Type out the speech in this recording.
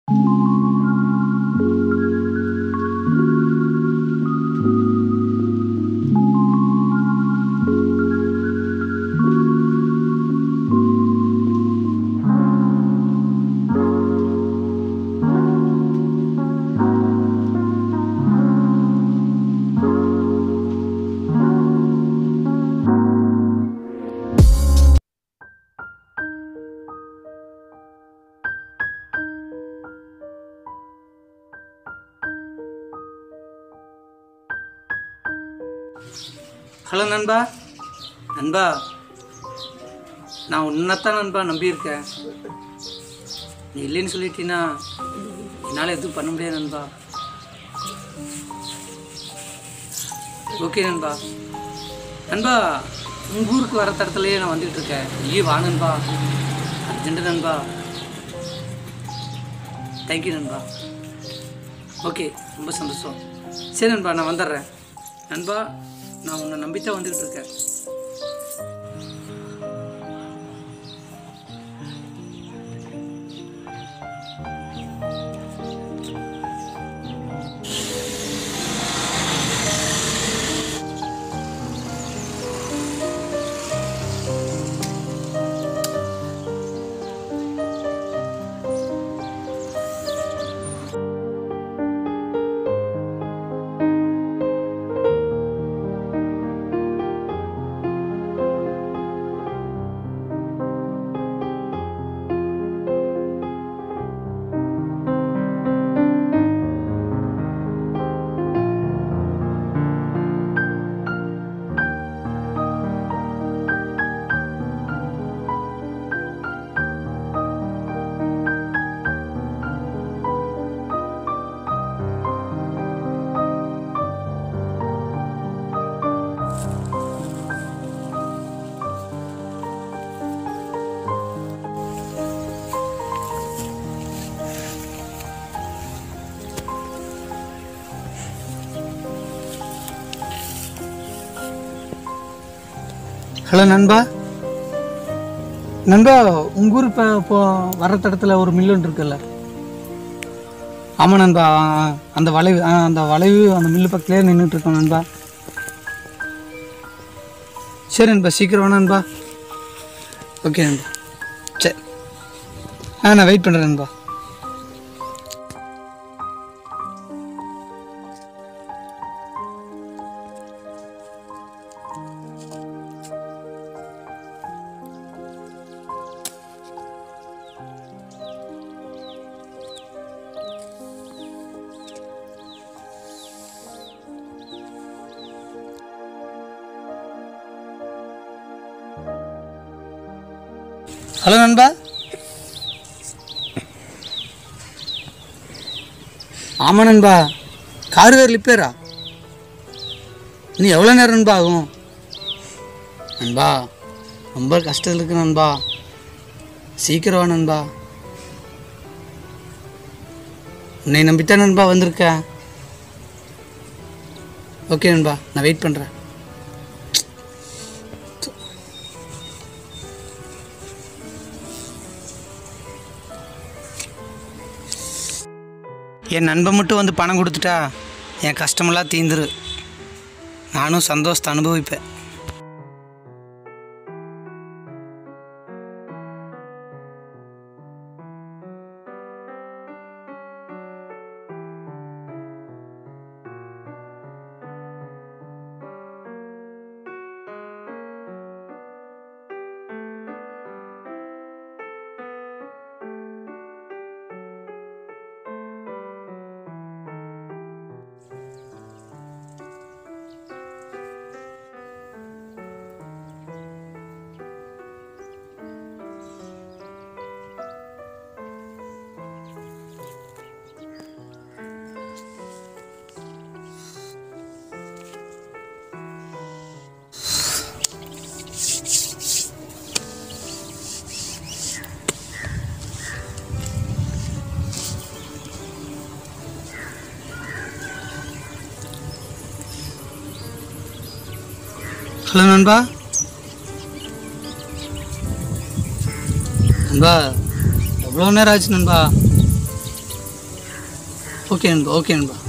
Hello நண்பா நண்பா நான் உன்னைத்தான் நண்பா நம்பியிருக்கேன் நீ இல்லைன்னு சொல்லிட்டீன்னா என்னால் எதுவும் பண்ண முடியாது நண்பா ஓகே நண்பா நண்பா உங்கள் ஊருக்கு வர தடத்துலையே நான் வந்துட்டு இருக்கேன் நீயே வா நண்பா அர்ஜென்ட்டு நண்பா தேங்க்யூ நண்பா ஓகே ரொம்ப சந்தோஷம் சரி நண்பா நான் வந்துடுறேன் நண்பா நான் உன்னை நம்பித்தான் வந்துக்கிட்டு இருக்கேன் ஹலோ நண்பா நண்பா உங்கள் ஊர் இப்போ இப்போ வர தடத்துல ஒரு மில்லன் இருக்குல்ல ஆமாம் நண்பா ஆ, ஆ. அந்த வளைவு ஆ அந்த வளைவு அந்த மில்லு பக்கத்துலேயே நின்றுட்டு இருக்கோம் நண்பா சரி நண்பா சீக்கிரம் வா நண்பா ஓகே நண்பா சரி ஆ நான் வெயிட் பண்ணுறேன் நண்பா ஹலோ நண்பா ஆமாம் நண்பா கார் வேறு லிப்பேரா இன்னும் எவ்வளோ நேரம் நண்பா ஆகும் நண்பா ரொம்ப கஷ்டத்தில் இருக்கு நண்பா சீக்கிரம் வா நண்பா உன்னை நம்பித்தான் நண்பா வந்திருக்கேன் ஓகே நண்பா நான் வெயிட் பண்ணுறேன் என் நண்பன் மட்டும் வந்து பணம் கொடுத்துட்டா என் கஷ்டமெல்லாம் தீந்துரு நானும் சந்தோஷத்தை அனுபவிப்பேன் ஹலோ நண்பா நண்பா எவ்வளோ நேரம் ஆச்சு நண்பா ஓகே நண்பா ஓகே நண்பா